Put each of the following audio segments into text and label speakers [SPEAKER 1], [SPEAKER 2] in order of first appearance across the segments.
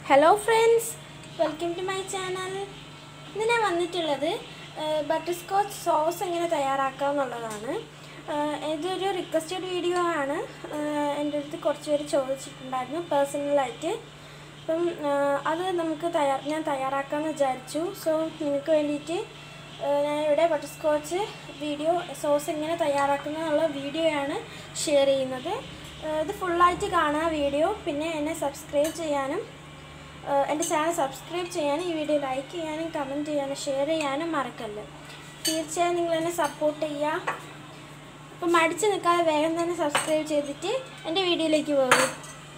[SPEAKER 1] hello friends welcome to my channel ഇന്ന് ഞാൻ വന്നിട്ടുള്ളത് ബട്ടർ സ്കോച്ച് സോസ് എങ്ങനെ തയ്യാറാക്കാം എന്നുള്ളതാണ് ആഹ് ഇതൊരു റിക്വസ്റ്റഡ് വീഡിയോ ആണ് ആഹ് എൻ്റെ അടുത്ത് കുറച്ച് പേര് ചോദിച്ചിട്ടുണ്ടായിരുന്നു പേഴ്സണലായിട്ട് അപ്പം ആഹ് അത് നമുക്ക് തയ്യാർ ഞാൻ തയ്യാറാക്കാമെന്ന് വിചാരിച്ചു സോ നിങ്ങൾക്ക് വേണ്ടിയിട്ട് ആഹ് ഞാൻ ഇവിടെ ബട്ടർ സ്കോച്ച് വീഡിയോ സോസ് എങ്ങനെ തയ്യാറാക്കുന്നത് എന്നുള്ള വീഡിയോയാണ് ഷെയർ ചെയ്യുന്നത് ആഹ് ഇത് ഫുള്ളായിട്ട് കാണുക വീഡിയോ പിന്നെ എന്നെ സബ്സ്ക്രൈബ് ചെയ്യാനും ആഹ് എൻ്റെ ചാനൽ സബ്സ്ക്രൈബ് ചെയ്യാനും ഈ വീഡിയോ ലൈക്ക് ചെയ്യാനും കമൻറ്റ് ചെയ്യാനും ഷെയർ ചെയ്യാനും മറക്കല്ല് തീർച്ചയായും നിങ്ങൾ എന്നെ സപ്പോർട്ട് ചെയ്യുക അപ്പം മടിച്ച് നിൽക്കാതെ വേഗം തന്നെ സബ്സ്ക്രൈബ് ചെയ്തിട്ട് എൻ്റെ വീഡിയോയിലേക്ക് പോകും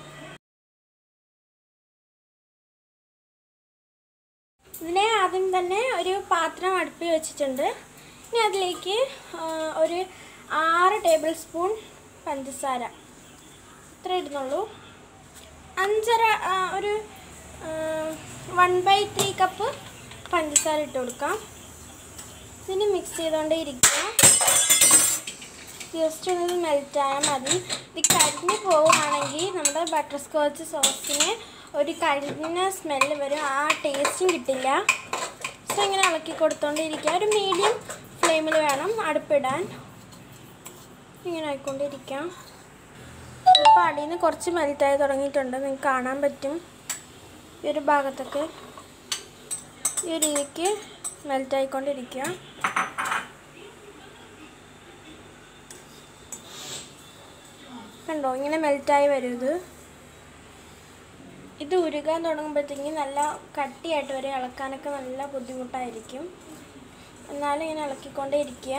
[SPEAKER 1] ഇതിനെ ആദ്യം തന്നെ ഒരു പാത്രം അടുപ്പിൽ വെച്ചിട്ടുണ്ട് ഇനി അതിലേക്ക് ആ, ഒരു ആറ് ടേബിൾ സ്പൂൺ പഞ്ചസാര ഇത്ര ഇടുന്നുള്ളൂ അഞ്ചര ആ, ഒരു വൺ ബൈ ത്രീ കപ്പ് പഞ്ചസാര ഇട്ട് കൊടുക്കാം ഇതിന് മിക്സ് ചെയ്തുകൊണ്ടേ ഇരിക്കുക ജസ്റ്റ് ഒന്ന് മെൽറ്റ് ആയാൽ മതി ഇത് കരിഞ്ഞ് പോവുകയാണെങ്കിൽ നമ്മുടെ ബട്ടർ സ്കോച്ച് സോസിന് ഒരു കരിഞ്ഞ സ്മെല്ല് വരും ആ ടേസ്റ്റും കിട്ടില്ല സോ ഇങ്ങനെ ഇളക്കി കൊടുത്തോണ്ടിരിക്കുക ഒരു മീഡിയം ഫ്ലെയിമിൽ വേണം അടുപ്പിടാൻ ഇങ്ങനെ ആയിക്കൊണ്ടിരിക്കാം ഇപ്പോൾ അടിയിൽ നിന്ന് കുറച്ച് മെൽറ്റായി തുടങ്ങിയിട്ടുണ്ട് നിങ്ങൾക്ക് കാണാൻ പറ്റും ഈ ഒരു ഭാഗത്തൊക്കെ ഈ ഒരു രീതിക്ക് മെൽറ്റായിക്കൊണ്ടിരിക്കുക കണ്ടോ ഇങ്ങനെ മെൽറ്റായി വരും ഇത് ഇത് ഉരുകാൻ തുടങ്ങുമ്പോഴത്തേക്കും നല്ല കട്ടിയായിട്ട് വരും ഇളക്കാനൊക്കെ നല്ല ബുദ്ധിമുട്ടായിരിക്കും എന്നാലും ഇങ്ങനെ ഇളക്കിക്കൊണ്ടേ ഇരിക്കുക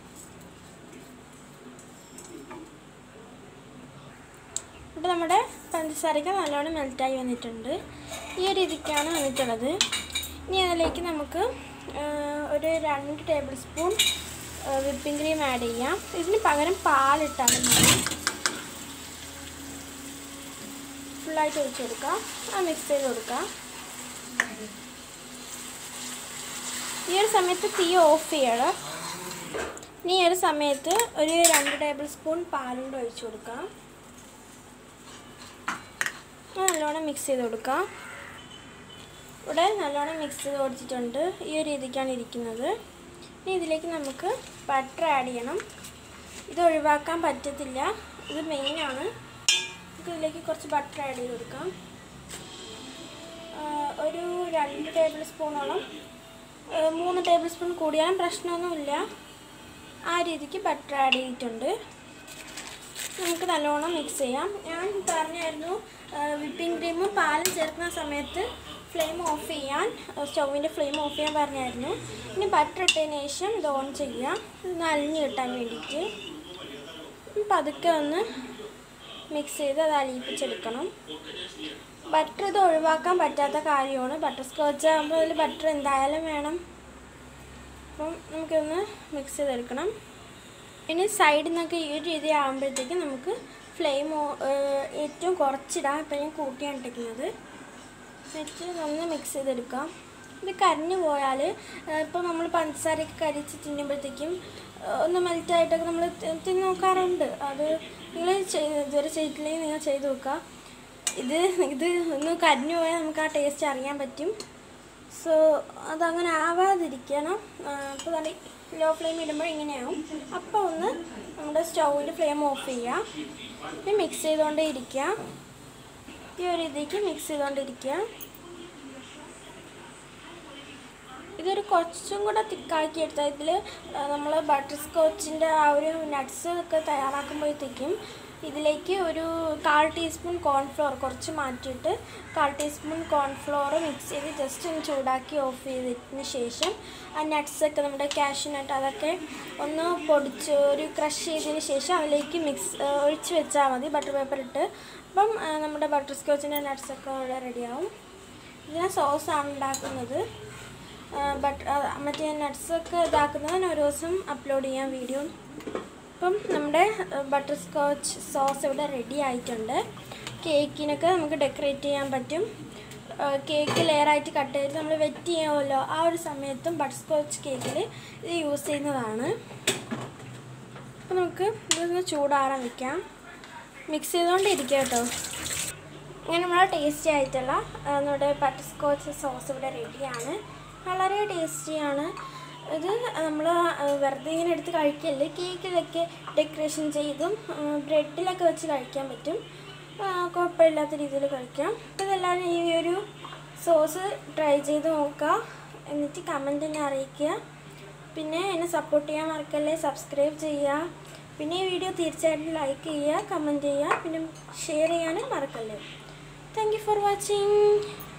[SPEAKER 1] ഇവിടെ നമ്മുടെ പഞ്ചസാരയ്ക്ക് നല്ലോണം മെൽറ്റായി വന്നിട്ടുണ്ട് ഈ ഒരു രീതിക്കാണ് വന്നിട്ടുള്ളത് ഇനി അതിലേക്ക് നമുക്ക് ആ, ഒരു രണ്ട് tablespoon whipping cream add ചെയ്യാം ഇതിന് പകരം പാലിട്ടാൽ മതി ഫുള്ളായിട്ട് ഒഴിച്ച് കൊടുക്കാം ആ മിക്സ് ചെയ്ത് കൊടുക്കാം ഈ ഒരു സമയത്ത് തീ ഓഫ് ചെയ്യണം ഇനി ഈ ഒരു സമയത്ത് ഒരു രണ്ട് ടേബിൾ സ്പൂൺ പാലും കൂടെ ഒഴിച്ച് കൊടുക്കാം ആ, നല്ലോണം മിക്സ് ചെയ്ത് കൊടുക്കാം ഇവിടെ നല്ലോണം മിക്സ് ചെയ്ത് കൊടുത്തിട്ടുണ്ട് ഈ ഒരു രീതിക്കാണ് ഇരിക്കുന്നത് ഇനി ഇതിലേക്ക് നമുക്ക് ബട്ടർ ആഡ് ചെയ്യണം ഇത് ഒഴിവാക്കാൻ പറ്റത്തില്ല ഇത് മെയിനാണ് നമുക്ക് ഇതിലേക്ക് കുറച്ച് ബട്ടർ ആഡ് ചെയ്ത് കൊടുക്കാം ആ, ഒരു രണ്ട് ടേബിൾ സ്പൂണോളം ആ, മൂന്ന് ടേബിൾ സ്പൂൺ കൂടിയാലും പ്രശ്നമൊന്നുമില്ല ആ രീതിക്ക് ബട്ടർ ആഡ് ചെയ്തിട്ടുണ്ട് നമുക്ക് നല്ലോണം മിക്സ് ചെയ്യാം ഞാൻ പറഞ്ഞായിരുന്നു വിപ്പിംഗ് ക്രീമും പാലും ചേർക്കുന്ന സമയത്ത് ഫ്ലെയിം ഓഫ് ചെയ്യാൻ സ്റ്റൗവിൻ്റെ ഫ്ലെയിം ഓഫ് ചെയ്യാൻ പറഞ്ഞായിരുന്നു ഇനി ബട്ടർ ഇട്ടതിന് ശേഷം ഇത് ഓൺ ചെയ്യാം ഇത് അലിഞ്ഞ് കിട്ടാൻ വേണ്ടിയിട്ട് ഉം പതുക്കെ ഒന്ന് മിക്സ് ചെയ്ത് അത് അലിയിപ്പിച്ചെടുക്കണം ബട്ടർ ഇത് ഒഴിവാക്കാൻ പറ്റാത്ത കാര്യമാണ് ബട്ടർ സ്കോച്ച് ആകുമ്പോൾ അതിൽ ബട്ടർ എന്തായാലും വേണം അപ്പം നമുക്കൊന്ന് മിക്സ് ചെയ്തെടുക്കണം ഇനി സൈഡിൽ നിന്നൊക്കെ ഈ ഒരു രീതി ആകുമ്പോഴത്തേക്കും നമുക്ക് ഫ്ലെയിം ഏറ്റവും കുറച്ചിടാം ഇപ്പം ഞാൻ കൂട്ടിയാണ് ഇട്ടിരിക്കുന്നത് എന്നിട്ട് ഒന്ന് മിക്സ് ചെയ്തെടുക്കാം ഇത് കരിഞ്ഞു പോയാൽ ഇപ്പോൾ നമ്മൾ പഞ്ചസാരയൊക്കെ കരിച്ച് തിന്നുമ്പോഴത്തേക്കും ആ, ഒന്ന് മെൽറ്റായിട്ടൊക്കെ നമ്മൾ തിന്ന് നോക്കാറുണ്ട് അത് നിങ്ങൾ ഇതുവരെ ചെയ്തിട്ടില്ലെങ്കിൽ നിങ്ങൾ ചെയ്ത് നോക്കുക ഇത് ഇത് ഒന്ന് കരിഞ്ഞു പോയാൽ നമുക്ക് ആ ടേസ്റ്റ് അറിയാൻ പറ്റും സോ അതങ്ങനെ ആവാതിരിക്കണം അപ്പോൾ നല്ല ലോ ഫ്ലെയിം ഇടുമ്പോൾ ഇങ്ങനെയാവും അപ്പോൾ ഒന്ന് നമ്മുടെ സ്റ്റൗവിൻ്റെ ഫ്ലെയിം ഓഫ് ചെയ്യുക പിന്നെ മിക്സ് ചെയ്തുകൊണ്ടേ ഇരിക്കുക ഈ ഒരു ഇതിലേക്ക് മിക്സ് ചെയ്തുകൊണ്ടിരിക്കുക ഇതൊരു കുറച്ചും കൂടെ തിക്കാക്കി എടുത്താൽ ഇതിൽ നമ്മൾ ബട്ടർ സ്കോച്ചിൻ്റെ ആ ഒരു നട്ട്സ് ഒക്കെ തയ്യാറാക്കുമ്പോഴത്തേക്കും ഇതിലേക്ക് ഒരു കാൽ ടീസ്പൂൺ കോൺഫ്ലോർ കുറച്ച് മാറ്റിയിട്ട് കാൽ ടീസ്പൂൺ കോൺഫ്ലോർ മിക്സ് ചെയ്ത് ജസ്റ്റ് ഒന്ന് ചൂടാക്കി ഓഫ് ചെയ്തതിന് ശേഷം ആ നട്ട്സൊക്കെ നമ്മുടെ കാഷ്യൂ നട്ട് അതൊക്കെ ഒന്ന് പൊടിച്ച് ഒരു ക്രഷ് ചെയ്തതിന് ശേഷം അതിലേക്ക് മിക്സ് ഒഴിച്ച് വെച്ചാൽ മതി ബട്ടർ പേപ്പർ ഇട്ട് അപ്പം ആ, നമ്മുടെ ബട്ടർ സ്കോച്ചിൻ്റെ നട്ട്സൊക്കെ ഇവിടെ റെഡിയാവും ഇതിനെ സോസാണ് ഉണ്ടാക്കുന്നത് ബട്ട് മറ്റേ നട്ട്സൊക്കെ ഇതാക്കുന്നത് ഞാൻ ഒരു ദിവസം അപ്ലോഡ് ചെയ്യാം വീഡിയോ അപ്പം നമ്മുടെ ബട്ടർ സ്കോച്ച് സോസ് ഇവിടെ റെഡി ആയിട്ടുണ്ട് കേക്കിനൊക്കെ നമുക്ക് ഡെക്കറേറ്റ് ചെയ്യാൻ പറ്റും കേക്ക് ലെയറായിട്ട് കട്ട് ചെയ്ത് നമ്മൾ വെറ്റ് ചെയ്യാമല്ലോ ആ ഒരു സമയത്തും ബട്ടർ സ്കോച്ച് കേക്കിൽ ഇത് യൂസ് ചെയ്യുന്നതാണ് അപ്പം നമുക്ക് ഇതൊന്ന് ചൂടാറാൻ വെക്കാം മിക്സ് ചെയ്തുകൊണ്ടിരിക്കാം കേട്ടോ അങ്ങനെ നമ്മുടെ ടേസ്റ്റി ആയിട്ടുള്ള ആ, നമ്മുടെ ബട്ടർ സ്കോച്ച് സോസ് ഇവിടെ റെഡിയാണ് വളരെ ടേസ്റ്റിയാണ് ഇത് നമ്മൾ വെറുതെ ഇങ്ങനെ എടുത്ത് കഴിക്കല്ലേ കേക്കിലൊക്കെ ഡെക്കറേഷൻ ചെയ്തും ബ്രെഡിലൊക്കെ വെച്ച് കഴിക്കാൻ പറ്റും ആ, കുഴപ്പമില്ലാത്ത രീതിയിൽ കഴിക്കാം അപ്പോൾ ഇതെല്ലാവരും ഈ ഒരു സോസ് ട്രൈ ചെയ്ത് നോക്കുക എന്നിട്ട് കമൻറ്റ് എന്നെ അറിയിക്കുക പിന്നെ എന്നെ സപ്പോർട്ട് ചെയ്യാൻ മറക്കല്ലേ സബ്സ്ക്രൈബ് ചെയ്യുക പിന്നെ ഈ വീഡിയോ തീർച്ചയായിട്ടും ലൈക്ക് ചെയ്യുക കമൻറ്റ് ചെയ്യുക പിന്നെ ഷെയർ ചെയ്യാനും മറക്കല്ലേ താങ്ക് യു ഫോർ വാച്ചിങ്